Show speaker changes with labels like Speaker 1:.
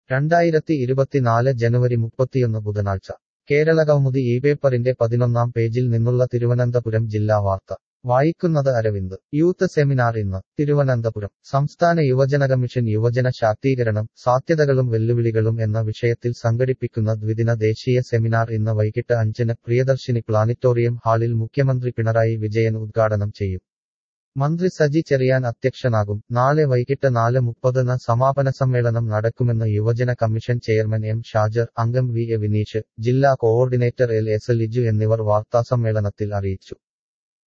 Speaker 1: രണ്ടായിരത്തി ഇരുപത്തിനാല് ജനുവരി മുപ്പത്തിയൊന്ന് ബുധനാഴ്ച കേരളകൗമുദി ഈ പേപ്പറിന്റെ പതിനൊന്നാം പേജിൽ നിന്നുള്ള തിരുവനന്തപുരം ജില്ലാ വാർത്ത വായിക്കുന്നത് അരവിന്ദ് യൂത്ത് സെമിനാർ ഇന്ന് തിരുവനന്തപുരം സംസ്ഥാന യുവജന കമ്മീഷൻ യുവജന ശാക്തീകരണം സാധ്യതകളും വെല്ലുവിളികളും എന്ന വിഷയത്തിൽ സംഘടിപ്പിക്കുന്ന ദ്വിദിന ദേശീയ സെമിനാർ ഇന്ന് വൈകിട്ട് അഞ്ചിന് പ്രിയദർശിനി പ്ലാനിറ്റോറിയം ഹാളിൽ മുഖ്യമന്ത്രി പിണറായി വിജയൻ ഉദ്ഘാടനം ചെയ്യും മന്ത്രി സജി ചെറിയാൻ അധ്യക്ഷനാകും നാളെ വൈകിട്ട് നാല് മുപ്പതിന് സമാപന സമ്മേളനം നടക്കുമെന്ന് യുവജന കമ്മീഷൻ ചെയർമാൻ എം ഷാജർ അംഗം വി എ വിനീഷ് ജില്ലാ കോഓർഡിനേറ്റർ എൽ എസ് ലിജു എന്നിവർ വാർത്താസമ്മേളനത്തിൽ അറിയിച്ചു